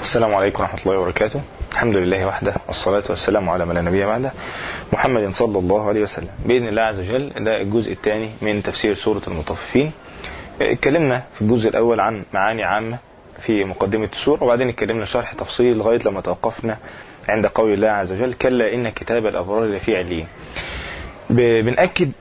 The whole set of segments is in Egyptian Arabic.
السلام عليكم ورحمة الله وبركاته الحمد لله وحده والصلاة والسلام على من لا نبي بعده محمد صلى الله عليه وسلم بإذن الله عز وجل ده الجزء الثاني من تفسير سورة المطففين اتكلمنا في الجزء الأول عن معاني عامة في مقدمة السورة وبعدين اتكلمنا شرح تفصيل لغاية لما توقفنا عند قول الله عز وجل كلا إن كتاب الأبرار لفي عليين ب- بنأكد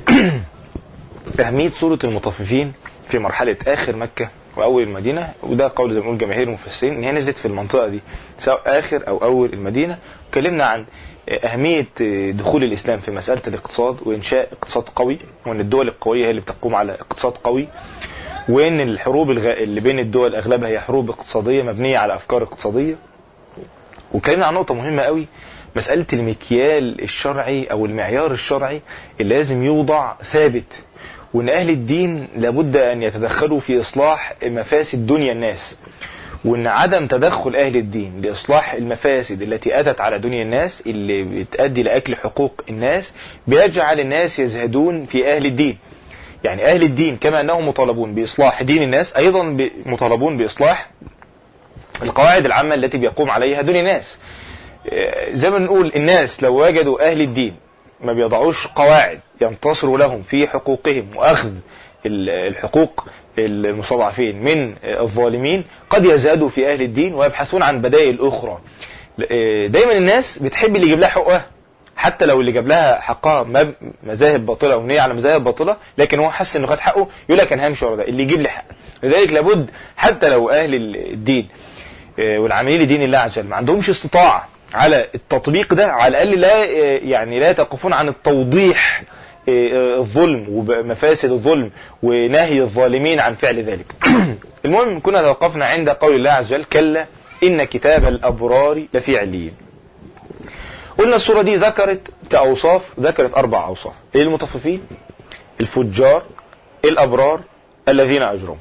أهمية سورة المطففين في مرحلة آخر مكة وأول المدينة وده قول زي ما بنقول جماهير المفسرين إن هي نزلت في المنطقة دي سواء آخر أو أول المدينة اتكلمنا عن أهمية دخول الإسلام في مسألة الاقتصاد وإنشاء اقتصاد قوي وإن الدول القوية هي اللي بتقوم على اقتصاد قوي وإن الحروب الغ... اللي بين الدول أغلبها هي حروب اقتصادية مبنية على أفكار اقتصادية واتكلمنا عن نقطة مهمة قوي مسألة المكيال الشرعي أو المعيار الشرعي اللي لازم يوضع ثابت وان اهل الدين لابد ان يتدخلوا في اصلاح مفاسد دنيا الناس وان عدم تدخل اهل الدين لاصلاح المفاسد التي اتت على دنيا الناس اللي بتؤدي لاكل حقوق الناس بيجعل الناس يزهدون في اهل الدين يعني اهل الدين كما انهم مطالبون باصلاح دين الناس ايضا ب- مطالبون باصلاح القواعد العامة التي بيقوم عليها دنيا الناس آه، زي ما نقول الناس لو وجدوا اهل الدين ما بيضعوش قواعد ينتصروا لهم في حقوقهم واخذ ال- الحقوق المستضعفين من الظالمين قد يزادوا في اهل الدين ويبحثون عن بدائل اخرى آه، دايما الناس بتحب اللي يجيب لها حقوقها حتى لو اللي جاب لها حقها مب- مذاهب باطله او نيه على مذاهب باطله لكن هو حس انه خد حقه يقول لك انا همشي ورا ده اللي يجيب لي حق لذلك لابد حتى لو اهل الدين آه، والعاملين لدين الله عز وجل ما عندهمش استطاعه على التطبيق ده على الاقل لا آه، يعني لا يتوقفون عن التوضيح آه، الظلم ومفاسد الظلم ونهي الظالمين عن فعل ذلك المهم كنا توقفنا عند قول الله عز وجل كلا إن كتاب الأبرار لفي عليين قلنا السورة دي ذكرت كأوصاف ذكرت أربع أوصاف المطففين الفجار الأبرار الذين أجرموا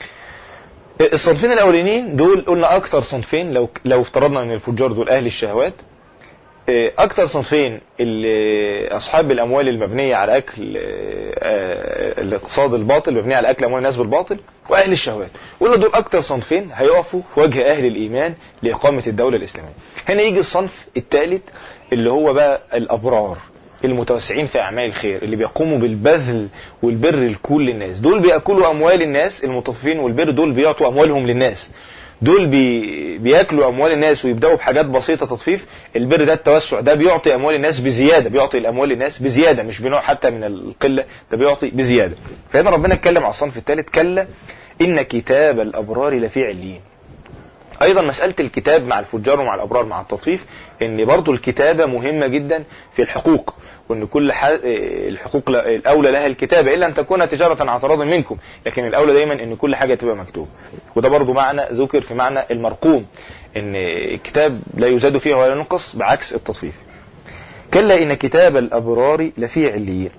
الصنفين الأولانيين دول قلنا أكثر صنفين لو لو افترضنا أن الفجار دول أهل الشهوات اكتر صنفين اللي اصحاب الاموال المبنيه على اكل آه، الاقتصاد الباطل مبنيه على اكل اموال الناس بالباطل واهل الشهوات قلنا دول اكتر صنفين هيقفوا في وجه اهل الايمان لاقامه الدوله الاسلاميه هنا يجي الصنف الثالث اللي هو بقى الابرار المتوسعين في اعمال الخير اللي بيقوموا بالبذل والبر لكل الناس دول بياكلوا اموال الناس المطففين والبر دول بيعطوا اموالهم للناس دول بي بياكلوا اموال الناس ويبداوا بحاجات بسيطه تطفيف البر ده التوسع ده بيعطي اموال الناس بزياده بيعطي الاموال الناس بزياده مش بنوع حتى من القله ده بيعطي بزياده فهنا ربنا اتكلم على الصنف الثالث كلا ان كتاب الابرار لفي عليين ايضا مساله الكتاب مع الفجار ومع الابرار مع التطفيف ان برضو الكتابه مهمه جدا في الحقوق وان كل ح... الحقوق ل- الاولى لها الكتابه الا ان تكون تجاره عن تراض منكم لكن الاولى دايما ان كل حاجه تبقى مكتوبه وده برضو معنى ذكر في معنى المرقوم ان الكتاب لا يزاد فيه ولا ينقص بعكس التطفيف كلا ان كتاب الابرار لفي عليين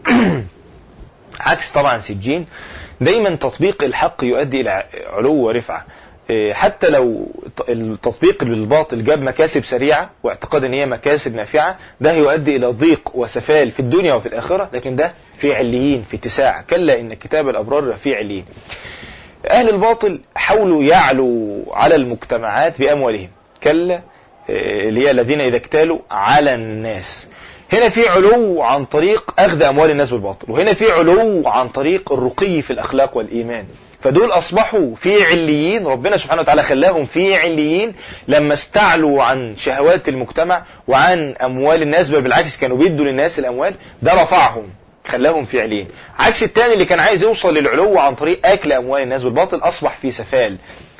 عكس طبعا سجين دايما تطبيق الحق يؤدي الى علو ورفعه إيه، حتى لو ت- التطبيق بالباطل جاب مكاسب سريعة واعتقاد ان هي مكاسب نافعة ده هيؤدي الى ضيق وسفال في الدنيا وفي الاخرة لكن ده في عليين في اتساع كلا ان كتاب الابرار في عليين اهل الباطل حاولوا يعلوا على المجتمعات باموالهم كلا إيه، اللي هي الذين اذا اكتالوا على الناس هنا في علو عن طريق اخذ اموال الناس بالباطل وهنا في علو عن طريق الرقي في الاخلاق والايمان فدول اصبحوا في عليين ربنا سبحانه وتعالى خلاهم في عليين لما استعلوا عن شهوات المجتمع وعن اموال الناس بل بالعكس كانوا بيدوا للناس الاموال ده رفعهم خلاهم في عليين عكس التاني اللي كان عايز يوصل للعلو عن طريق اكل اموال الناس بالباطل اصبح في سفال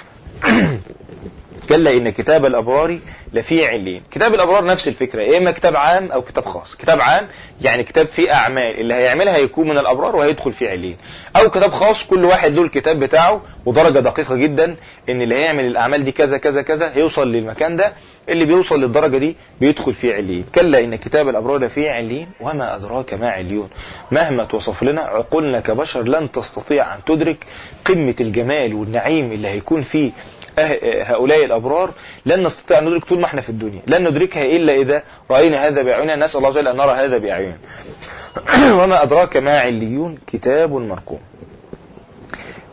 كلا ان كتاب الابرار لفي علين كتاب الابرار نفس الفكره يا اما كتاب عام او كتاب خاص كتاب عام يعني كتاب فيه اعمال اللي هيعملها هيكون من الابرار وهيدخل في علين او كتاب خاص كل واحد له الكتاب بتاعه ودرجه دقيقه جدا ان اللي هيعمل الاعمال دي كذا كذا كذا هيوصل للمكان ده اللي بيوصل للدرجه دي بيدخل في علين كلا ان كتاب الابرار لفي علين وما ادراك ما عليون مهما توصف لنا عقولنا كبشر لن تستطيع ان تدرك قمه الجمال والنعيم اللي هيكون فيه أه- هؤلاء الأبرار لن نستطيع أن ندرك طول ما احنا في الدنيا لن ندركها إلا إذا رأينا هذا بأعيننا نسأل الله جل أن نرى هذا بأعيننا وما أدراك ما عليون كتاب مرقوم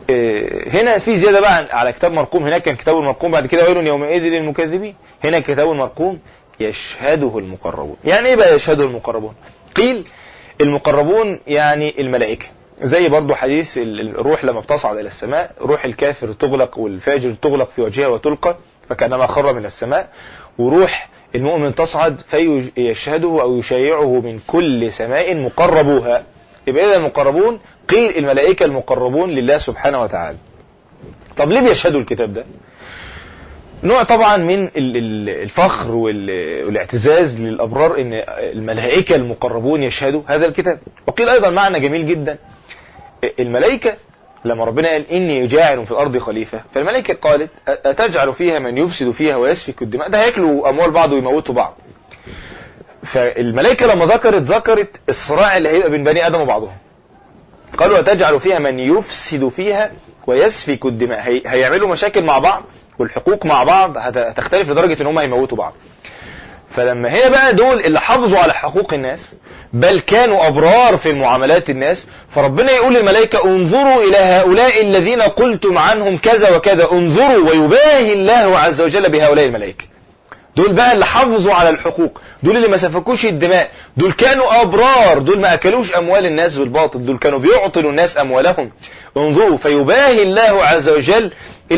آه، هنا في زيادة بقى على كتاب مرقوم هناك كان كتاب المرقوم بعد كده ويل يومئذ للمكذبين هنا كتاب المرقوم يشهده المقربون يعني ايه بقى يشهده المقربون قيل المقربون يعني الملائكة زي برضو حديث الروح لما بتصعد الى السماء روح الكافر تغلق والفاجر تغلق في وجهها وتلقى فكانما خر من السماء وروح المؤمن تصعد فيشهده او يشيعه من كل سماء مقربوها يبقى اذا المقربون قيل الملائكة المقربون لله سبحانه وتعالى طب ليه بيشهدوا الكتاب ده نوع طبعا من الفخر والاعتزاز للأبرار ان الملائكة المقربون يشهدوا هذا الكتاب وقيل ايضا معنى جميل جدا الملائكة لما ربنا قال إني جاعل في الأرض خليفة فالملائكة قالت أتجعل فيها من يفسد فيها ويسفك الدماء ده هياكلوا أموال بعض ويموتوا بعض فالملائكة لما ذكرت ذكرت الصراع اللي هيبقى بين بني آدم وبعضهم قالوا أتجعل فيها من يفسد فيها ويسفك الدماء هي... هيعملوا مشاكل مع بعض والحقوق مع بعض هتختلف لدرجة ان هم هيموتوا بعض فلما هنا بقى دول اللي حافظوا على حقوق الناس بل كانوا أبرار في معاملات الناس فربنا يقول للملائكة انظروا إلى هؤلاء الذين قلتم عنهم كذا وكذا انظروا ويباهي الله عز وجل بهؤلاء الملائكة دول بقى اللي حافظوا على الحقوق دول اللي ما سفكوش الدماء دول كانوا أبرار دول ما أكلوش أموال الناس بالباطل دول كانوا بيعطلوا الناس أموالهم انظروا فيباهي الله عز وجل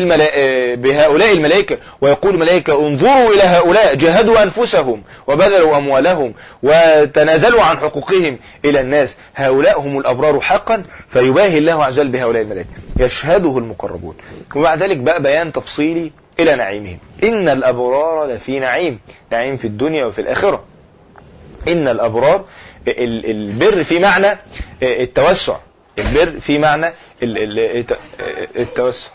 بهؤلاء الملائكة ويقول الملائكة انظروا إلى هؤلاء جهدوا أنفسهم وبذلوا أموالهم وتنازلوا عن حقوقهم إلى الناس هؤلاء هم الأبرار حقا فيباهي الله عز وجل بهؤلاء الملائكة يشهده المقربون وبعد ذلك بقى بيان تفصيلي إلى نعيمهم إن الأبرار لفي نعيم نعيم في الدنيا وفي الآخرة إن الأبرار البر في معنى التوسع البر في معنى التوسع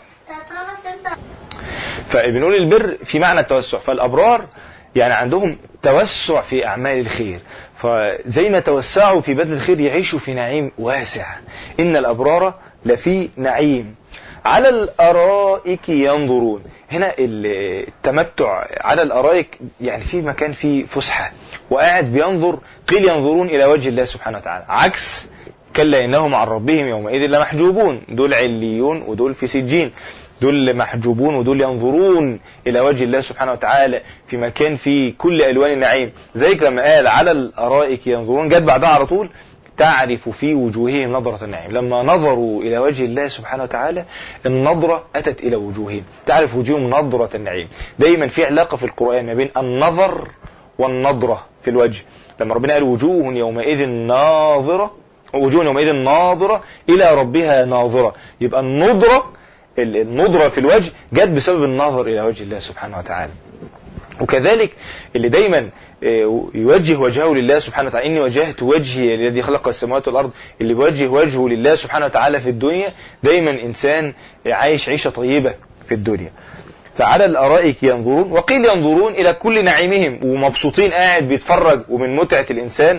فبنقول البر في معنى التوسع فالأبرار يعني عندهم توسع في أعمال الخير فزي ما توسعوا في بذل الخير يعيشوا في نعيم واسع إن الأبرار لفي نعيم على الأرائك ينظرون هنا التمتع على الأرائك يعني في مكان فيه فسحة وقاعد بينظر قيل ينظرون إلى وجه الله سبحانه وتعالى عكس كلا إنهم عن ربهم يومئذ لمحجوبون دول عليون ودول في سجين دول محجوبون ودول ينظرون إلى وجه الله سبحانه وتعالى في مكان فيه كل ألوان النعيم ذلك لما قال على الأرائك ينظرون جت بعدها على طول تعرف في وجوههم نظرة النعيم لما نظروا إلى وجه الله سبحانه وتعالى النظرة أتت إلى وجوههم تعرف وجوههم نظرة النعيم دايما في علاقة في القرآن ما بين النظر والنظرة في الوجه لما ربنا قال وجوه يومئذ ناظرة وجوه يومئذ ناظرة إلى ربها ناظرة يبقى النظرة النظرة في الوجه جت بسبب النظر إلى وجه الله سبحانه وتعالى وكذلك اللي دايما يوجه وجهه لله سبحانه وتعالى إني وجهت وجهي الذي خلق السماوات والأرض اللي بيوجه وجهه لله سبحانه وتعالى في الدنيا دايما إنسان عايش عيشة طيبة في الدنيا فعلى الأرائك ينظرون وقيل ينظرون إلى كل نعيمهم ومبسوطين قاعد بيتفرج ومن متعة الإنسان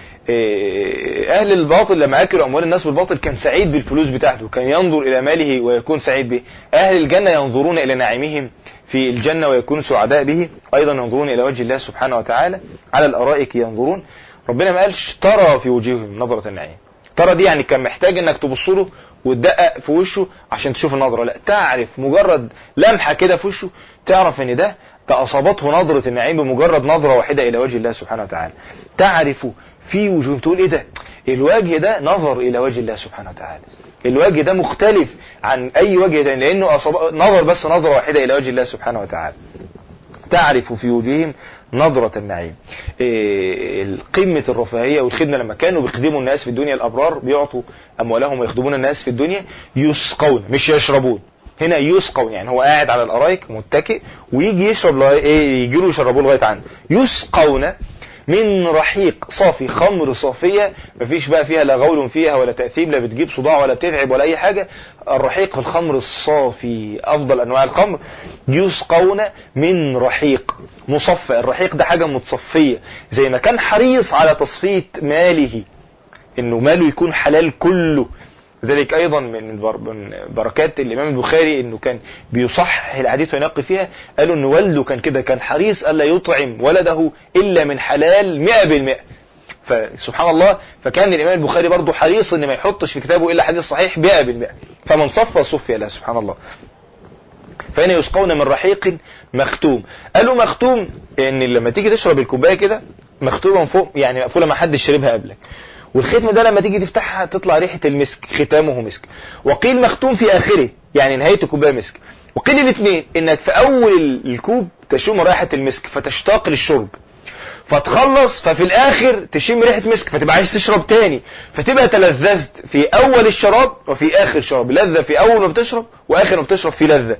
أهل الباطل لما أكلوا أموال الناس بالباطل كان سعيد بالفلوس بتاعته كان ينظر إلى ماله ويكون سعيد به أهل الجنة ينظرون إلى نعيمهم في الجنة ويكونوا سعداء به أيضا ينظرون إلى وجه الله سبحانه وتعالى على الأرائك ينظرون ربنا ما قالش ترى في وجوههم نظرة النعيم ترى دي يعني كان محتاج انك تبص له وتدقق في وشه عشان تشوف النظرة لا تعرف مجرد لمحة كده في وشه تعرف ان ده ده اصابته نظرة النعيم بمجرد نظرة واحدة الى وجه الله سبحانه وتعالى تعرف في وجوه تقول ايه ده الوجه ده نظر الى وجه الله سبحانه وتعالى الوجه ده مختلف عن اي وجه تاني لانه أصاب... نظر بس نظرة واحدة الى وجه الله سبحانه وتعالى تعرف في وجوههم نظرة النعيم إيه قمة الرفاهية والخدمة لما كانوا بيخدموا الناس في الدنيا الأبرار بيعطوا أموالهم ويخدمون الناس في الدنيا يسقون مش يشربون هنا يسقون يعني هو قاعد على الأرايك متكئ ويجي يشرب لغاية ايه يجي له يشربوه لغاية عنده يسقون من رحيق صافي خمر صافية مفيش بقى فيها لا غول فيها ولا تأثيم لا بتجيب صداع ولا بتتعب ولا أي حاجة الرحيق الخمر الصافي أفضل أنواع الخمر يسقون من رحيق مصفى الرحيق ده حاجة متصفية زي ما كان حريص على تصفية ماله انه ماله يكون حلال كله ذلك ايضا من بركات الامام البخاري انه كان بيصحح الحديث وينقي فيها قالوا ان والده كان كده كان حريص الا يطعم ولده الا من حلال 100% فسبحان الله فكان الامام البخاري برضه حريص ان ما يحطش في كتابه الا حديث صحيح 100% فمن صفى صفي له سبحان الله فهنا يسقون من رحيق مختوم قالوا مختوم ان لما تيجي تشرب الكوبايه كده مختومه من فوق يعني مقفوله ما حدش شربها قبلك والختم ده لما تيجي تفتحها تطلع ريحه المسك ختامه مسك وقيل مختوم في اخره يعني نهايه الكوبايه مسك وقيل الاثنين انك في اول الكوب تشم رائحه المسك فتشتاق للشرب فتخلص ففي الاخر تشم ريحه مسك فتبقى عايز تشرب تاني فتبقى تلذذت في اول الشراب وفي اخر الشراب لذه في اول ما بتشرب واخر ما بتشرب في لذه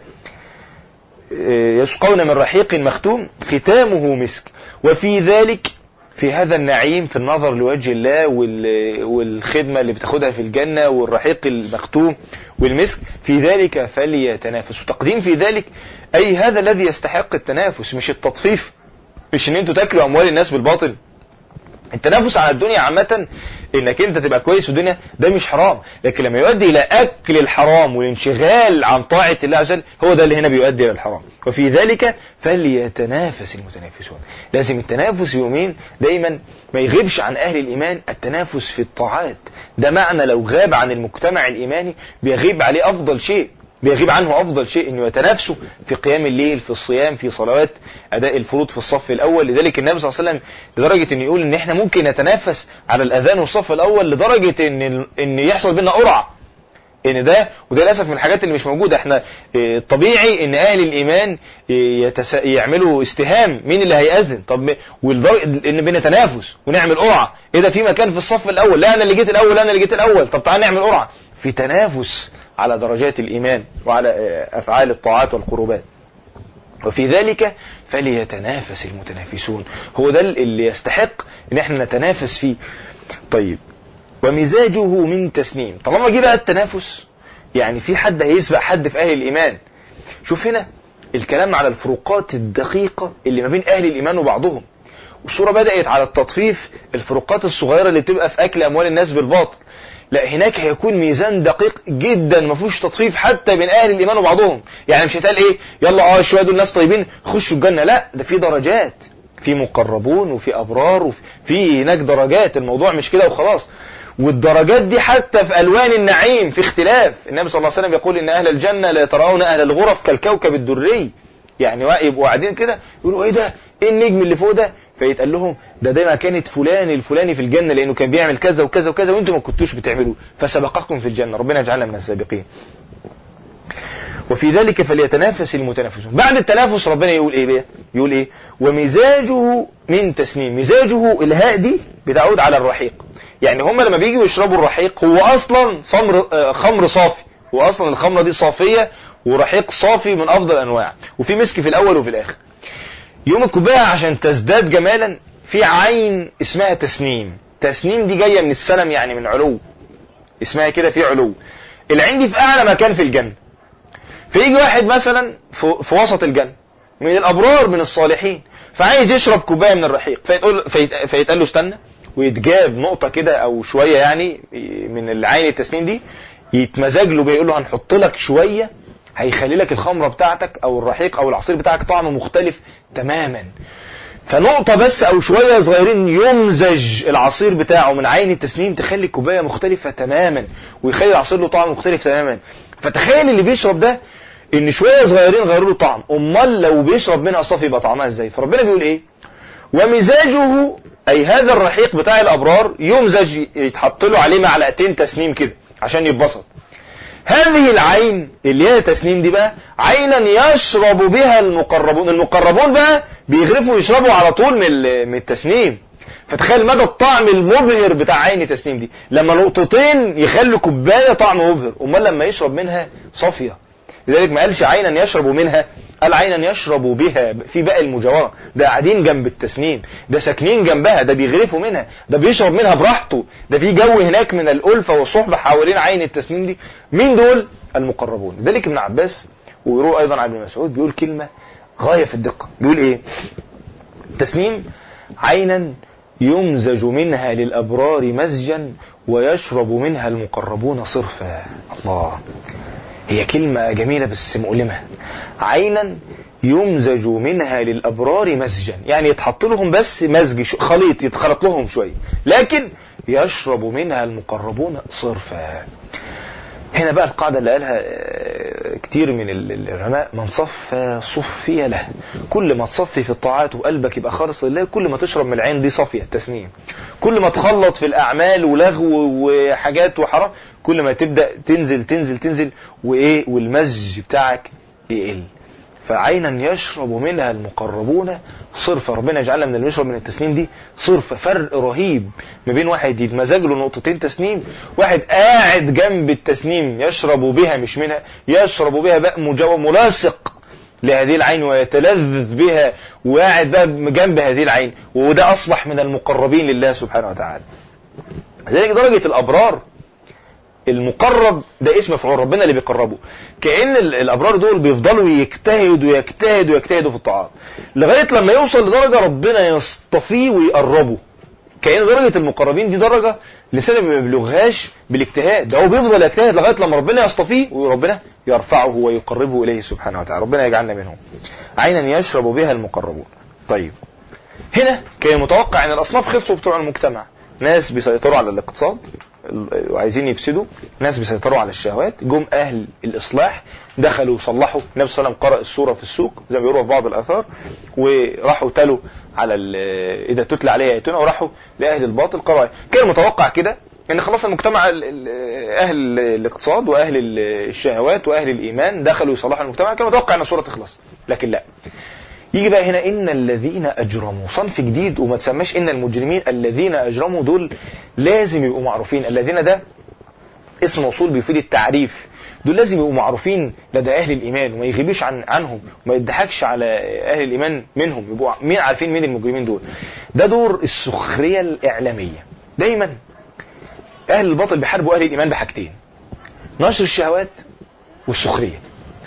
يسقون من رحيق مختوم ختامه مسك وفي ذلك في هذا النعيم في النظر لوجه الله والخدمة اللي بتاخدها في الجنة والرحيق المختوم والمسك في ذلك فليتنافس وتقديم في ذلك أي هذا الذي يستحق التنافس مش التطفيف مش ان انتوا تاكلوا اموال الناس بالباطل التنافس على الدنيا عامة انك انت تبقى كويس في الدنيا ده مش حرام لكن لما يؤدي الى اكل الحرام والانشغال عن طاعة الله عز وجل هو ده اللي هنا بيؤدي الى الحرام وفي ذلك فليتنافس المتنافسون لازم التنافس يومين دايما ما يغيبش عن اهل الايمان التنافس في الطاعات ده معنى لو غاب عن المجتمع الايماني بيغيب عليه افضل شيء بيغيب عنه افضل شيء انه يتنافسوا في قيام الليل في الصيام في صلوات اداء الفروض في الصف الاول لذلك النبي صلى الله عليه وسلم لدرجه ان يقول ان احنا ممكن نتنافس على الاذان والصف الاول لدرجه ان ان يحصل بينا قرعه ان ده وده للاسف من الحاجات اللي مش موجوده احنا طبيعي ان اهل الايمان يتس... يعملوا استهام مين اللي هيأذن طب والدرجه ان بينا تنافس ونعمل قرعه ايه ده في مكان في الصف الاول لا انا اللي جيت الاول انا اللي جيت الاول طب تعال نعمل قرعه في تنافس على درجات الإيمان وعلى أفعال الطاعات والقربات وفي ذلك فليتنافس المتنافسون هو ده اللي يستحق ان احنا نتنافس فيه طيب ومزاجه من تسنيم طالما جه بقى التنافس يعني في حد هيسبق حد في اهل الايمان شوف هنا الكلام على الفروقات الدقيقة اللي ما بين اهل الايمان وبعضهم والصورة بدأت على التطفيف الفروقات الصغيرة اللي بتبقى في اكل اموال الناس بالباطل لا هناك هيكون ميزان دقيق جدا ما فيهوش تطفيف حتى بين اهل الايمان وبعضهم يعني مش هيتقال ايه يلا اه شويه دول ناس طيبين خشوا الجنه لا ده في درجات في مقربون وفي ابرار وفي هناك درجات الموضوع مش كده وخلاص والدرجات دي حتى في الوان النعيم في اختلاف النبي صلى الله عليه وسلم يقول ان اهل الجنه لا يتراءون اهل الغرف كالكوكب الدري يعني يبقوا قاعدين كده يقولوا ايه ده ايه النجم اللي فوق ده فيتقال لهم ده ده ما كانت فلان الفلاني في الجنة لأنه كان بيعمل كذا وكذا وكذا وانتم ما كنتوش بتعملوا فسبقكم في الجنة ربنا يجعلنا من السابقين وفي ذلك فليتنافس المتنافسون بعد التنافس ربنا يقول ايه بيه يقول ايه ومزاجه من تسنيم مزاجه الهاء دي بتعود على الرحيق يعني هم لما بيجوا يشربوا الرحيق هو اصلا خمر خمر صافي هو اصلا الخمره دي صافيه ورحيق صافي من افضل انواع وفي مسك في الاول وفي الاخر يوم الكوبايه عشان تزداد جمالا في عين اسمها تسنيم تسنيم دي جايه من السلم يعني من علو اسمها كده في علو العين دي في اعلى مكان في الجنه فيجي واحد مثلا في وسط الجنه من الابرار من الصالحين فعايز يشرب كوبايه من الرحيق فيتقول فيتقال له استنى ويتجاب نقطه كده او شويه يعني من العين التسنيم دي يتمزج له بيقول له هنحط لك شويه هيخلي لك الخمره بتاعتك او الرحيق او العصير بتاعك طعم مختلف تماما فنقطة بس او شوية صغيرين يمزج العصير بتاعه من عين التسنيم تخلي الكوباية مختلفة تماما ويخلي العصير له طعم مختلف تماما فتخيل اللي بيشرب ده ان شوية صغيرين غيروا له طعم امال لو بيشرب منها صافي يبقى طعمها ازاي فربنا بيقول ايه ومزاجه اي هذا الرحيق بتاع الابرار يمزج يتحط له عليه معلقتين تسنيم كده عشان يتبسط هذه العين اللي هي تسنيم دي بقى عينا يشرب بها المقربون المقربون بقى بيغرفوا يشربوا على طول من من التسنيم فتخيل مدى الطعم المبهر بتاع عين التسنيم دي لما نقطتين يخلوا كوبايه طعم مبهر امال لما يشرب منها صافيه لذلك ما قالش عينا يشرب منها قال عينا يشرب بها في باقي المجاورة ده قاعدين جنب التسنيم ده ساكنين جنبها ده بيغرفوا منها ده بيشرب منها براحته ده في جو هناك من الألفة والصحبة حوالين عين التسنيم دي مين دول المقربون ذلك ابن عباس ويروى أيضا عن ابن مسعود بيقول كلمة غاية في الدقة بيقول ايه التسنيم عينا يمزج منها للأبرار مزجا ويشرب منها المقربون صرفا الله هي كلمة جميلة بس مؤلمة عينا يمزج منها للأبرار مزجا يعني يتحط لهم بس مزج شو- خليط يتخلط لهم شوية لكن يشرب منها المقربون صرفا هنا بقى القاعدة اللي قالها آه، كتير من ال- العلماء من صفى صفي له كل ما تصفي في الطاعات وقلبك يبقى خالص لله كل ما تشرب من العين دي صافية التسنيم كل ما تخلط في الأعمال ولغو وحاجات وحرام كل ما تبدأ تنزل تنزل تنزل وإيه والمزج بتاعك يقل فعينا يشرب منها المقربون صرفة ربنا يجعلنا من اللي يشرب من التسنيم دي صرفة فرق رهيب ما بين واحد يتمزج له نقطتين تسنيم واحد قاعد جنب التسنيم يشرب بها مش منها يشرب بها بقى مجاوب ملاصق لهذه العين ويتلذذ بها وقاعد بقى جنب هذه العين وده أصبح من المقربين لله سبحانه وتعالى لذلك درجة الأبرار المقرب ده اسم فعول ربنا اللي بيقربه كأن ال- الأبرار دول بيفضلوا يجتهدوا يجتهدوا يجتهدوا في الطاعات لغاية لما يوصل لدرجة ربنا يصطفيه ويقربه كأن درجة المقربين دي درجة لسه ما بيبلغهاش بالاجتهاد ده هو بيفضل يجتهد لغاية لما ربنا يصطفيه وربنا يرفعه ويقربه إليه سبحانه وتعالى ربنا يجعلنا منهم عينا يشرب بها المقربون طيب هنا كان متوقع ان الاصناف خلصوا بتوع المجتمع ناس بيسيطروا على الاقتصاد ال- وعايزين يفسدوا ناس بيسيطروا على الشهوات جم اهل الاصلاح دخلوا صلحوا النبي صلى الله عليه وسلم قرأ السورة في السوق زي ما بيقولوا في بعض الاثار وراحوا تلوا على ال- اذا تتلى عليه اياتنا وراحوا لاهل الباطل قرأ كان متوقع كده ان خلاص المجتمع ال- ال- اهل الاقتصاد واهل ال- الشهوات واهل الايمان دخلوا يصلحوا المجتمع كان متوقع ان السورة تخلص لكن لا يجي بقى هنا ان الذين اجرموا صنف جديد وما تسماش ان المجرمين الذين اجرموا دول لازم يبقوا معروفين الذين ده اسم موصول بيفيد التعريف دول لازم يبقوا معروفين لدى اهل الايمان وما يغيبوش عن عنهم وما يضحكش على اهل الايمان منهم يبقوا مين عارفين مين المجرمين دول ده دور السخريه الاعلاميه دايما اهل الباطل بيحاربوا اهل الايمان بحاجتين نشر الشهوات والسخريه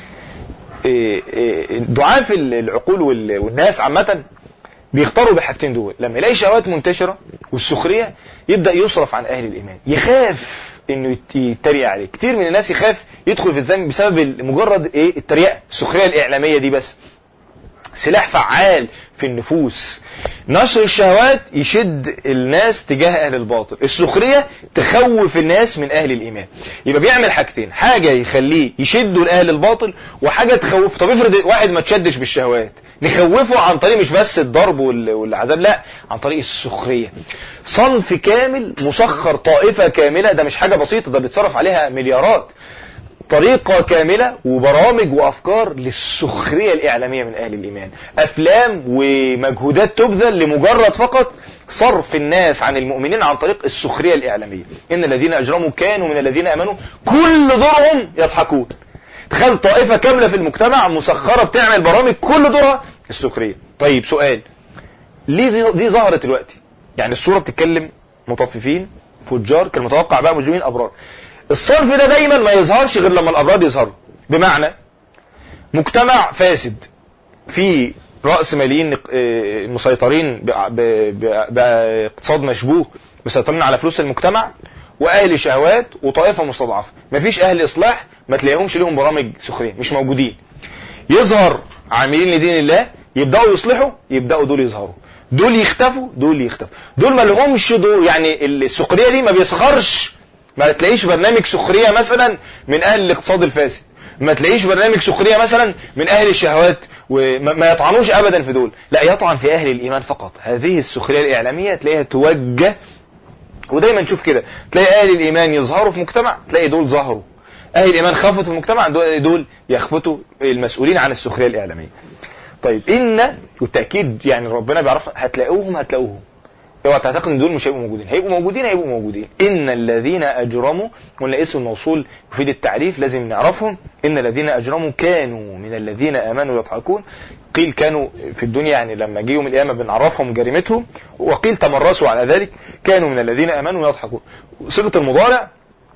إيه إيه ضعاف العقول وال- والناس عامة بيختاروا بالحاجتين دول لما يلاقي شهوات منتشرة والسخرية يبدأ يصرف عن أهل الإيمان يخاف انه يت- يتريق عليه كتير من الناس يخاف يدخل في الذنب بسبب مجرد ايه التريقة السخرية الإعلامية دي بس سلاح فعال في النفوس نشر الشهوات يشد الناس تجاه اهل الباطل السخرية تخوف الناس من اهل الايمان يبقى بيعمل حاجتين حاجة يخليه يشده لاهل الباطل وحاجة تخوف طب افرض واحد ما تشدش بالشهوات نخوفه عن طريق مش بس الضرب وال- والعذاب لا عن طريق السخرية صنف كامل مسخر طائفة كاملة ده مش حاجة بسيطة ده بيتصرف عليها مليارات طريقة كاملة وبرامج وأفكار للسخرية الإعلامية من أهل الإيمان أفلام ومجهودات تبذل لمجرد فقط صرف الناس عن المؤمنين عن طريق السخرية الإعلامية إن الذين أجرموا كانوا من الذين أمنوا كل دورهم يضحكون تخيل طائفة كاملة في المجتمع مسخرة بتعمل برامج كل دورها السخرية طيب سؤال ليه دي, دي ظهرت دلوقتي يعني الصورة بتتكلم مطففين فجار كان متوقع بقى مجرمين أبرار الصرف ده دايما ما يظهرش غير لما الأبرار يظهروا بمعنى مجتمع فاسد في رأس ماليين آه، مسيطرين بع- ب- ب- باقتصاد مشبوه مسيطرين على فلوس المجتمع واهل شهوات وطائفة مستضعفة مفيش اهل اصلاح ما تلاقيهمش ليهم برامج سخرية مش موجودين يظهر عاملين لدين الله يبدأوا يصلحوا يبدأوا دول يظهروا دول يختفوا دول يختفوا دول ما لهمش دول يعني السخرية دي ما بيسخرش ما تلاقيش برنامج سخرية مثلا من اهل الاقتصاد الفاسد ما تلاقيش برنامج سخرية مثلا من اهل الشهوات وما ما يطعنوش ابدا في دول لا يطعن في اهل الايمان فقط هذه السخرية الاعلامية تلاقيها توجه ودايما نشوف كده تلاقي اهل الايمان يظهروا في مجتمع تلاقي دول ظهروا اهل الايمان خافوا في المجتمع دول دول يخفتوا المسؤولين عن السخرية الاعلامية طيب ان والتاكيد يعني ربنا بيعرف هتلاقوهم هتلاقوهم اوعى تعتقد ان دول مش هيبقوا موجودين هيبقوا موجودين هيبقوا موجودين ان الذين اجرموا قلنا اسم الموصول يفيد التعريف لازم نعرفهم ان الذين اجرموا كانوا من الذين امنوا يضحكون قيل كانوا في الدنيا يعني لما جه يوم القيامه بنعرفهم جريمتهم وقيل تمرسوا على ذلك كانوا من الذين امنوا يضحكون صيغه المضارع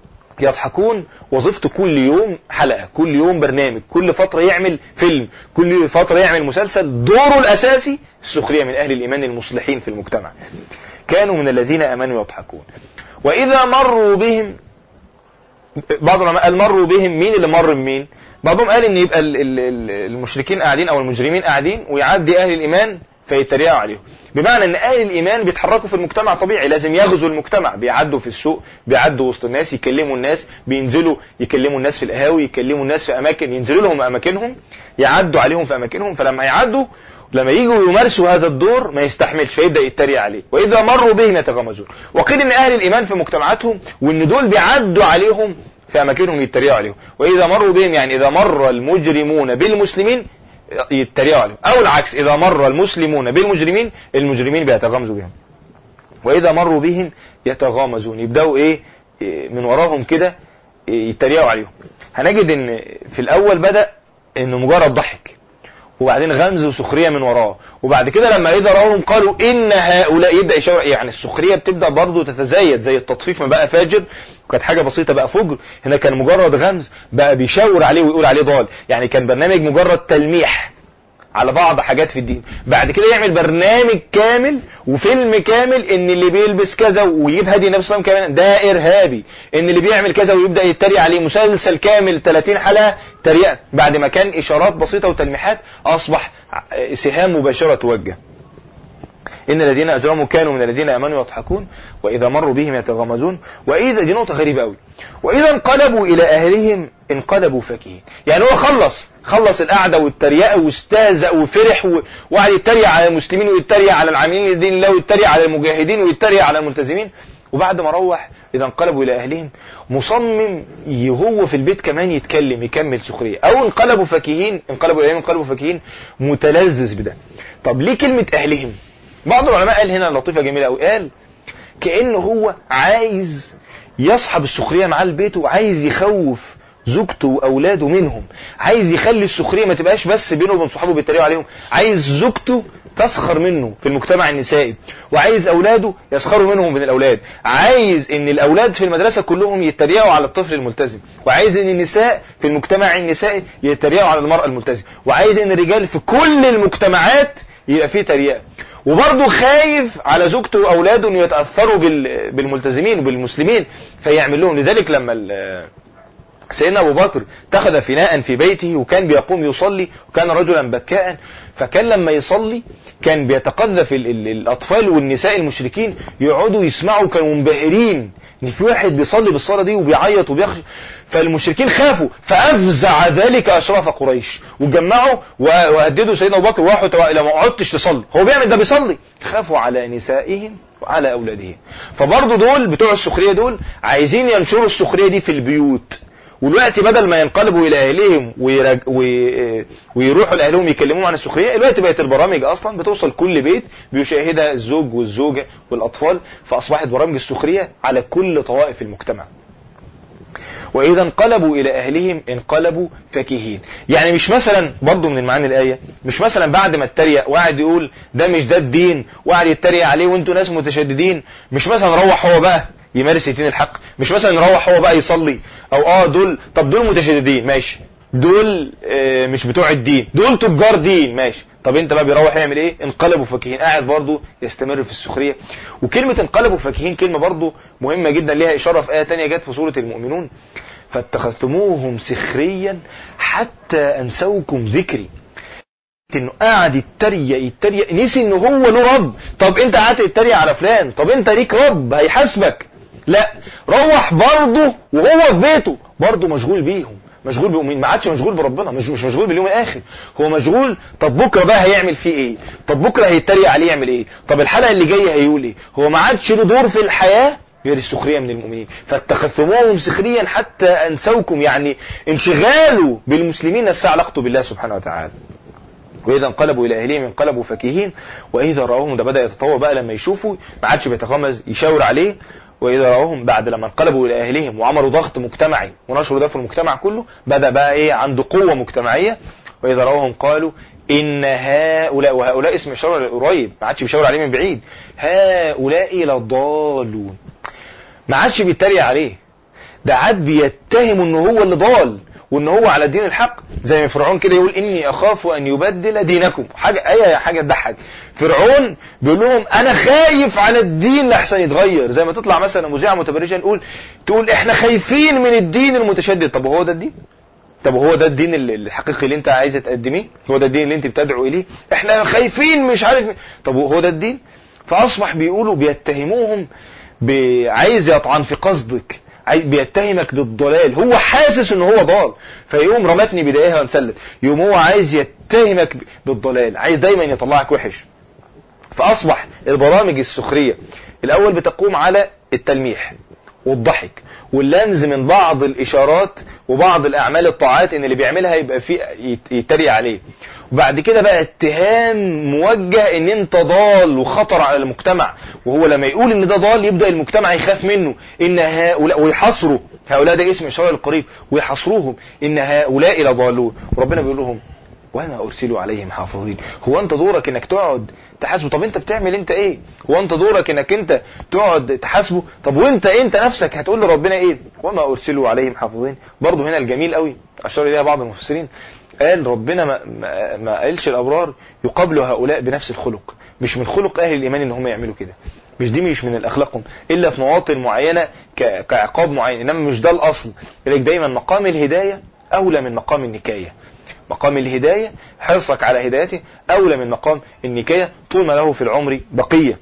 يضحكون وظيفته كل يوم حلقة كل يوم برنامج كل فترة يعمل فيلم كل فترة يعمل مسلسل دوره الأساسي السخرية من أهل الإيمان المصلحين في المجتمع كانوا من الذين أمنوا يضحكون وإذا مروا بهم بعض العلماء قال مروا بهم مين اللي مر بمين بعضهم قال ان يبقى ال- ال- ال- المشركين قاعدين او المجرمين قاعدين ويعدي اهل الايمان فيتريقوا عليهم بمعنى ان اهل الايمان بيتحركوا في المجتمع طبيعي لازم يغزوا المجتمع بيعدوا في السوق بيعدوا وسط الناس يكلموا الناس بينزلوا يكلموا الناس في القهاوي يكلموا الناس في اماكن ينزلوا لهم اماكنهم يعدوا عليهم في اماكنهم فلما يعدوا لما يجوا يمارسوا هذا الدور ما يستحملش فيبدا يتريق عليه واذا مروا بهم يتغمزون وقيل ان اهل الايمان في مجتمعاتهم وان دول بيعدوا عليهم في اماكنهم يتريقوا عليهم واذا مروا بهم يعني اذا مر المجرمون بالمسلمين يتريقوا عليهم او العكس اذا مر المسلمون بالمجرمين المجرمين بيتغمزوا بهم واذا مروا بهم يتغامزون يبداوا ايه إيه من وراهم كده إيه يتريقوا عليهم هنجد ان في الاول بدا انه مجرد ضحك وبعدين غمز وسخريه من وراه وبعد كده لما اذا راهم قالوا ان هؤلاء يبدا يشاور يعني السخريه بتبدا برضه تتزايد زي التطفيف ما بقى فاجر وكانت حاجه بسيطه بقى فجر هنا كان مجرد غمز بقى بيشاور عليه ويقول عليه ضال يعني كان برنامج مجرد تلميح على بعض حاجات في الدين بعد كده يعمل برنامج كامل وفيلم كامل ان اللي بيلبس كذا ويجيب هدي النبي صلى الله عليه وسلم كمان ده ارهابي ان اللي بيعمل كذا ويبدا يتريق عليه مسلسل كامل 30 حلقه تريقه بعد ما كان اشارات بسيطه وتلميحات اصبح سهام مباشره توجه إن الذين أجرموا كانوا من الذين آمنوا يضحكون وإذا مروا بهم يتغمزون وإذا دي نقطة غريبة أوي وإذا انقلبوا إلى أهلهم انقلبوا فكهين يعني هو خلص خلص القعدة والتريقة واستهزأ وفرح و- وقعد يتريق على المسلمين ويتريق على العاملين لدين الله ويتريق على المجاهدين ويتريق على الملتزمين وبعد ما روح إذا انقلبوا إلى أهلهم مصمم ي- هو في البيت كمان يتكلم يكمل سخرية أو انقلبوا فكهين انقلبوا إلى أهلهم انقلبوا فكهين متلذذ بده طب ليه كلمة أهلهم بعض العلماء قال هنا لطيفة جميلة أوي قال كأنه هو عايز يصحب السخرية معاه البيت وعايز يخوف زوجته واولاده منهم عايز يخلي السخريه ما تبقاش بس بينه وبين صحابه بيتريقوا عليهم عايز زوجته تسخر منه في المجتمع النسائي وعايز اولاده يسخروا منهم من الاولاد عايز ان الاولاد في المدرسه كلهم يتريقوا على الطفل الملتزم وعايز ان النساء في المجتمع النسائي يتريقوا على المراه الملتزمه وعايز ان الرجال في كل المجتمعات يبقى فيه تريقه وبرضه خايف على زوجته واولاده ان يتاثروا بال- بالملتزمين وبالمسلمين فيعمل لهم لذلك لما ال- سيدنا ابو بكر اتخذ فناء في بيته وكان بيقوم يصلي وكان رجلا بكاء فكان لما يصلي كان بيتقذف ال- ال- الاطفال والنساء المشركين يقعدوا يسمعوا كانوا منبهرين ان في واحد بيصلي بالصلاه دي وبيعيط وبيخشى فالمشركين خافوا فافزع ذلك اشراف قريش وجمعوا و- وهددوا سيدنا ابو بكر وراحوا تو- لو ما عدتش تصلي هو بيعمل ده بيصلي خافوا على نسائهم وعلى اولادهم فبرضه دول بتوع السخريه دول عايزين ينشروا السخريه دي في البيوت والوقت بدل ما ينقلبوا الى اهلهم ويرج... وي... ويروحوا لاهلهم يكلموهم عن السخريه الوقت بقت البرامج اصلا بتوصل كل بيت بيشاهدها الزوج والزوجه والاطفال فاصبحت برامج السخريه على كل طوائف المجتمع واذا انقلبوا الى اهلهم انقلبوا فكهين يعني مش مثلا برضه من المعاني الايه مش مثلا بعد ما اتريق وقعد يقول ده مش ده الدين وقعد يتريق عليه وانتوا ناس متشددين مش مثلا روح هو بقى يمارس الدين الحق مش مثلا يروح هو بقى يصلي او اه دول طب دول متشددين ماشي دول آه مش بتوع الدين دول تجار دين ماشي طب انت بقى بيروح يعمل ايه انقلبوا فكهين قاعد برضه يستمر في السخريه وكلمه انقلبوا فكهين كلمه برضه مهمه جدا ليها اشاره في ايه تانية جت في سوره المؤمنون فاتخذتموهم سخريا حتى انسوكم ذكري انه قاعد يتريق يتريق نسي انه هو له رب طب انت قاعد تتريق على فلان طب انت ليك رب هيحاسبك لا روح برضه وهو في بيته برضه مشغول بيهم مشغول بيهم ما عادش مشغول بربنا مش مش مشغول باليوم الاخر هو مشغول طب بكره بقى هيعمل فيه ايه طب بكره هيتريق عليه يعمل ايه طب الحلقه اللي جايه هيقول ايه هو ما عادش له دور في الحياه غير السخريه من المؤمنين فاتخذتموهم سخريا حتى انسوكم يعني انشغاله بالمسلمين نسى علاقته بالله سبحانه وتعالى واذا انقلبوا الى اهلهم انقلبوا فكهين واذا راوهم ده بدا يتطور بقى لما يشوفوا ما عادش بيتغمز يشاور عليه واذا راوهم بعد لما انقلبوا الى اهلهم وعملوا ضغط مجتمعي ونشروا ده في المجتمع كله بدا بقى ايه عنده قوه مجتمعيه واذا راوهم قالوا ان هؤلاء وهؤلاء اسم اشاره قريب ما عادش بيشاور عليه من بعيد هؤلاء لضالون ما عادش بيتريق عليه ده عاد بيتهم ان هو اللي ضال وان هو على دين الحق زي ما فرعون كده يقول اني اخاف ان يبدل دينكم حاجه اي حاجه تضحك فرعون بيقول لهم انا خايف على الدين لحسن يتغير زي ما تطلع مثلا مذيعه متبرجه نقول تقول احنا خايفين من الدين المتشدد طب هو ده الدين طب هو ده الدين الحقيقي اللي انت عايزه تقدميه هو ده الدين اللي انت بتدعو اليه احنا خايفين مش عارف مين. طب هو ده الدين فاصبح بيقولوا بيتهموهم عايز يطعن في قصدك بيتهمك بالضلال هو حاسس ان هو ضال فيقوم رمتني بدايها وانسلت يقوم هو عايز يتهمك بالضلال عايز دايما يطلعك وحش فاصبح البرامج السخرية الاول بتقوم على التلميح والضحك واللمز من بعض الاشارات وبعض الاعمال الطاعات ان اللي بيعملها يبقى فيه يتريق عليه وبعد كده بقى اتهام موجه ان انت ضال وخطر على المجتمع وهو لما يقول ان ده ضال يبدأ المجتمع يخاف منه ان هؤلاء ويحصروا هؤلاء ده اسم اشاره القريب ويحصروهم ان هؤلاء لضالون وربنا بيقول لهم وما ارسلوا عليهم حافظين هو انت دورك انك تقعد تحاسبه طب انت بتعمل انت ايه هو انت دورك انك انت تقعد تحاسبه طب وانت انت نفسك هتقول لربنا ايه وما ارسلوا عليهم حافظين برضه هنا الجميل قوي اشار اليها بعض المفسرين قال ربنا ما, ما, ما قالش الابرار يقابلوا هؤلاء بنفس الخلق مش من خلق اهل الايمان ان هم يعملوا كده مش دي مش من الاخلاقهم الا في مواطن معينة كعقاب معين انما مش ده الاصل لذلك دايما مقام الهداية اولى من مقام النكاية مقام الهداية حرصك على هدايته أولى من مقام النكاية طول ما له في العمر بقية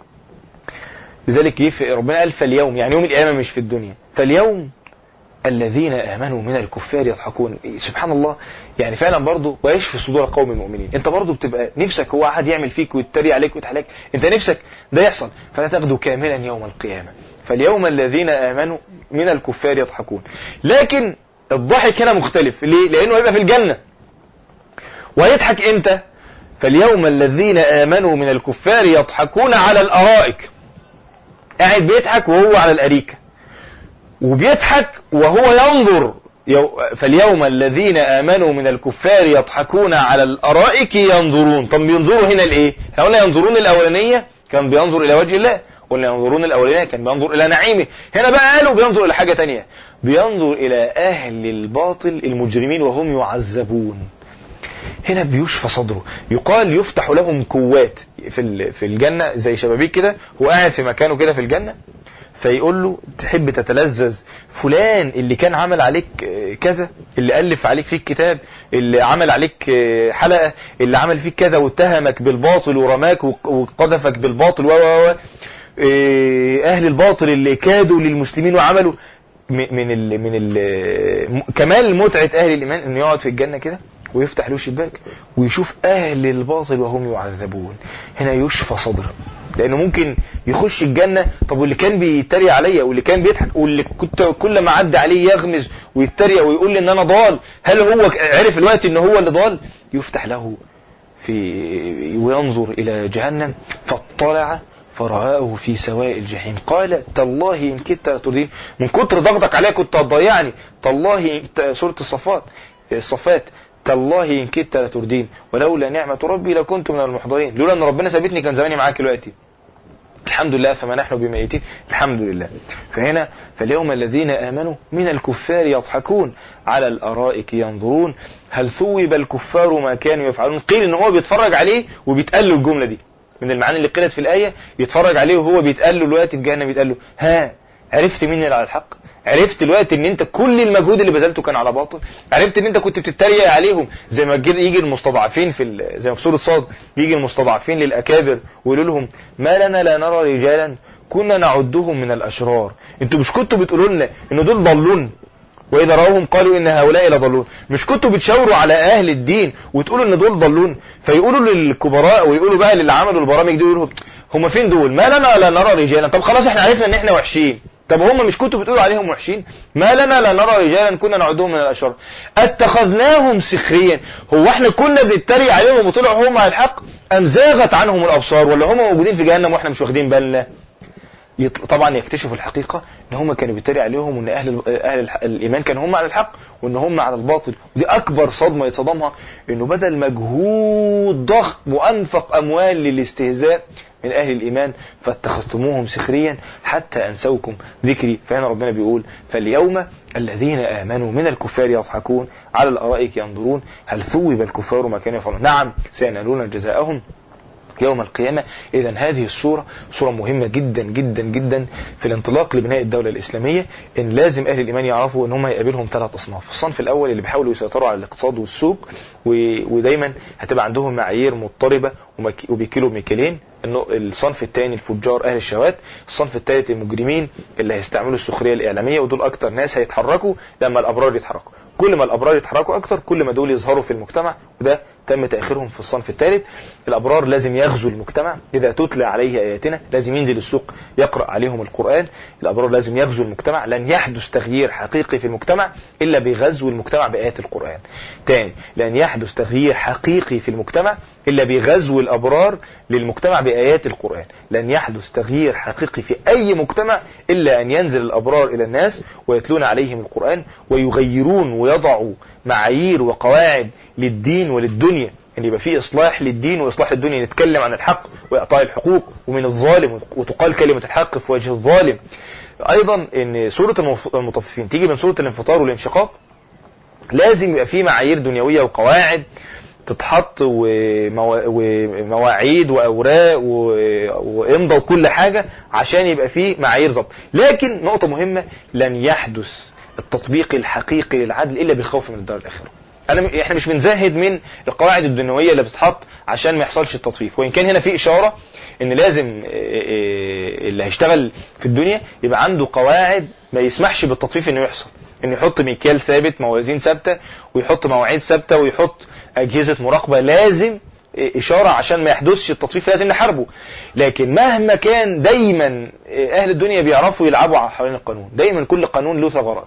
لذلك يفق ربنا قال فاليوم يعني يوم القيامة مش في الدنيا فاليوم الذين آمنوا من الكفار يضحكون سبحان الله يعني فعلا برضه ويشفي صدور قوم المؤمنين انت برضه بتبقى نفسك هو احد يعمل فيك ويتريق عليك ويتحلك انت نفسك ده يحصل فلا تغدو كاملا يوم القيامة فاليوم الذين آمنوا من الكفار يضحكون لكن الضحك هنا مختلف ليه لانه هيبقى في الجنة ويضحك امتى فاليوم الذين آمنوا من الكفار يضحكون على الأرائك قاعد بيضحك وهو على الأريكة وبيضحك وهو ينظر فاليوم الذين آمنوا من الكفار يضحكون على الأرائك ينظرون طب بينظروا هنا لإيه احنا قلنا ينظرون الأولانية كان بينظر إلى وجه الله قلنا ينظرون الأولانية كان بينظر إلى نعيمه هنا بقى قالوا بينظر إلى حاجة تانية بينظر إلى أهل الباطل المجرمين وهم يعذبون هنا بيشفى صدره يقال يفتح لهم كوات في في الجنة زي شبابيك كده هو قاعد في مكانه كده في الجنة فيقول له تحب تتلذذ فلان اللي كان عمل عليك كذا اللي ألف عليك فيك كتاب اللي عمل عليك حلقة اللي عمل فيك كذا واتهمك بالباطل ورماك وقذفك بالباطل و اهل الباطل اللي كادوا للمسلمين وعملوا من ال من ال كمال متعة اهل الايمان انه يقعد في الجنة كده ويفتح له شباك ويشوف اهل الباطل وهم يعذبون هنا يشفى صدره لانه ممكن يخش الجنة طب واللي كان بيتريق عليا واللي كان بيضحك واللي كنت كل ما عدى عليه يغمز ويتريق ويقول لي ان انا ضال هل هو عرف الوقت ان هو اللي ضال يفتح له في وينظر الى جهنم فاطلع فرآه في سواء الجحيم قال تالله إن كدت لتردين من كتر ضغطك عليا كنت هتضيعني تالله سورة الصفات الصفات تالله إن كدت لتردين ولولا نعمة ربي لكنت من المحضرين لولا أن ربنا سابتني كان زماني معاك دلوقتي الحمد لله فما نحن بميتين الحمد لله فهنا فاليوم الذين آمنوا من الكفار يضحكون على الأرائك ينظرون هل ثوب الكفار ما كانوا يفعلون قيل ان هو بيتفرج عليه وبيتقال له الجملة دي من المعاني اللي قيلت في الآية يتفرج عليه وهو بيتقال له الوقت في جهنم بيتقال له ها عرفت مين اللي على الحق عرفت الوقت ان انت كل المجهود اللي بذلته كان على باطل عرفت ان انت كنت بتتريق عليهم زي ما يجي المستضعفين في زي ما في سوره صاد يجي المستضعفين للاكابر ويقولوا لهم ما لنا لا نرى رجالا كنا نعدهم من الاشرار انتوا مش كنتوا بتقولوا لنا ان دول ضلون واذا راوهم قالوا ان هؤلاء لضلون مش كنتوا بتشاوروا على اهل الدين وتقولوا ان دول ضلون فيقولوا للكبراء ويقولوا بقى للي عملوا البرامج دي يقولوا هم فين دول ما لنا لا نرى رجالا طب خلاص احنا عرفنا ان احنا وحشين طب هم مش كنتوا بتقولوا عليهم وحشين ما لنا لا نرى رجالا كنا نعدهم من الاشرار اتخذناهم سخريا هو احنا كنا بنتريق عليهم وطلعوا هم على الحق ام زاغت عنهم الابصار ولا هم موجودين في جهنم واحنا مش واخدين بالنا طبعا يكتشفوا الحقيقة ان هم كانوا بيتريق عليهم وان اهل اهل الايمان كانوا هم على الحق وان هم على الباطل ودي اكبر صدمة يتصدمها انه بدل مجهود ضخم وانفق اموال للاستهزاء من اهل الايمان فاتخذتموهم سخريا حتى انسوكم ذكري فهنا ربنا بيقول فاليوم الذين امنوا من الكفار يضحكون على الارائك ينظرون هل ثوب الكفار ما كانوا يفعلون نعم سينالون جزاءهم يوم القيامة إذا هذه الصورة صورة مهمة جدا جدا جدا في الانطلاق لبناء الدولة الإسلامية إن لازم أهل الإيمان يعرفوا إن هم يقابلهم ثلاث أصناف الصنف الأول اللي بيحاولوا يسيطروا على الاقتصاد والسوق و- ودايما هتبقى عندهم معايير مضطربة ومك- وبيكيلوا بميكيلين انه الصنف الثاني الفجار اهل الشهوات الصنف الثالث المجرمين اللي هيستعملوا السخريه الاعلاميه ودول اكتر ناس هيتحركوا لما الابرار يتحركوا كل ما الابرار يتحركوا اكتر كل ما دول يظهروا في المجتمع وده تم تاخيرهم في الصنف الثالث الابرار لازم يغزوا المجتمع اذا تتلى عليه اياتنا لازم ينزل السوق يقرا عليهم القران الابرار لازم يغزوا المجتمع لن يحدث تغيير حقيقي في المجتمع الا بغزو المجتمع بايات القران تاني لن يحدث تغيير حقيقي في المجتمع الا بغزو الابرار للمجتمع بايات القران لن يحدث تغيير حقيقي في اي مجتمع الا ان ينزل الابرار الى الناس ويتلون عليهم القران ويغيرون ويضعوا معايير وقواعد للدين وللدنيا ان يبقى في اصلاح للدين واصلاح الدنيا نتكلم عن الحق واعطاء الحقوق ومن الظالم وتقال كلمه الحق في وجه الظالم ايضا ان سوره المف- المطففين تيجي من سوره الانفطار والانشقاق لازم يبقى في معايير دنيويه وقواعد تتحط وموا- ومواعيد واوراق و- وامضى وكل حاجه عشان يبقى في معايير ضبط لكن نقطه مهمه لن يحدث التطبيق الحقيقي للعدل الا بالخوف من الدار الاخره انا م- احنا مش بنزهد من القواعد الدنيويه اللي بتتحط عشان ما يحصلش التطفيف وان كان هنا في اشاره ان لازم آه، آه، اللي هيشتغل في الدنيا يبقى عنده قواعد ما يسمحش بالتطفيف انه يحصل انه يحط ميكيال ثابت موازين ثابته ويحط مواعيد ثابته ويحط اجهزه مراقبه لازم اشاره عشان ما يحدثش التطفيف لازم نحاربه لكن مهما كان دايما اهل الدنيا بيعرفوا يلعبوا على حوالين القانون دايما كل قانون له ثغرات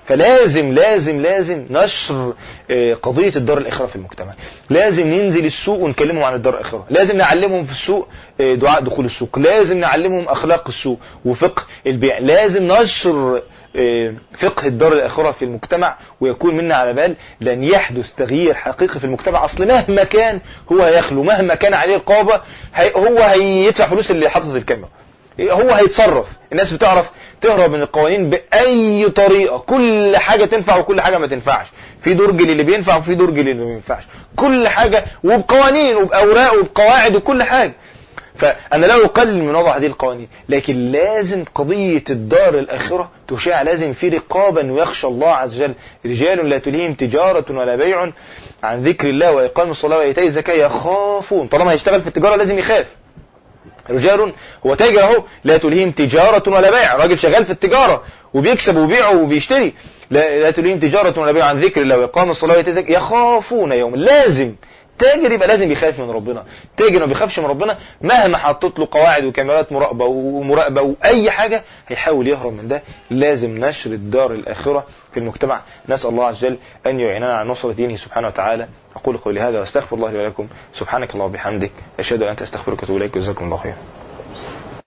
فلازم لازم لازم نشر آه، قضيه الدار الاخره في المجتمع لازم ننزل السوق ونكلمهم عن الدار الاخره لازم نعلمهم في السوق آه، دعاء دخول السوق لازم نعلمهم اخلاق السوق وفقه البيع لازم نشر آه، فقه الدار الآخرة في المجتمع ويكون منا على بال لن يحدث تغيير حقيقي في المجتمع أصل مهما كان هو هيخلو مهما كان عليه رقابة هي هو هيدفع فلوس اللي حاطط الكاميرا هو هيتصرف الناس بتعرف تهرب من القوانين بأي طريقة كل حاجة تنفع وكل حاجة ما تنفعش في درج اللي بينفع وفي درج اللي ما بينفعش كل حاجة وبقوانين وبأوراق وبقواعد وكل حاجة فأنا لا أقلل من وضع هذه القوانين لكن لازم قضية الدار الآخرة تشاع لازم في رقابة ويخشى الله عز وجل رجال لا تلهيهم تجارة ولا بيع عن ذكر الله وإقام الصلاة وإيتاء الزكاة يخافون طالما هيشتغل في التجارة لازم يخاف رجال هو تاجر اهو لا تلهيهم تجارة ولا بيع راجل شغال في التجارة وبيكسب وبيع وبيشتري لا, لا تلهيهم تجارة ولا بيع عن ذكر الله وإقام الصلاة وإيتاء الزكاة يخافون يوم لازم تاجر يبقى لازم يخاف من ربنا تاجر ما بيخافش من ربنا مهما حطيت له قواعد وكاميرات مراقبة ومراقبة وأي حاجة هيحاول يهرب من ده لازم نشر الدار الآخرة في المجتمع نسأل الله عز وجل أن يعيننا على نصرة دينه سبحانه وتعالى أقول قولي هذا واستغفر الله لي ولكم سبحانك الله وبحمدك أشهد أن لا إله إلا أنت أستغفرك وأتوب إليك جزاكم الله خيرا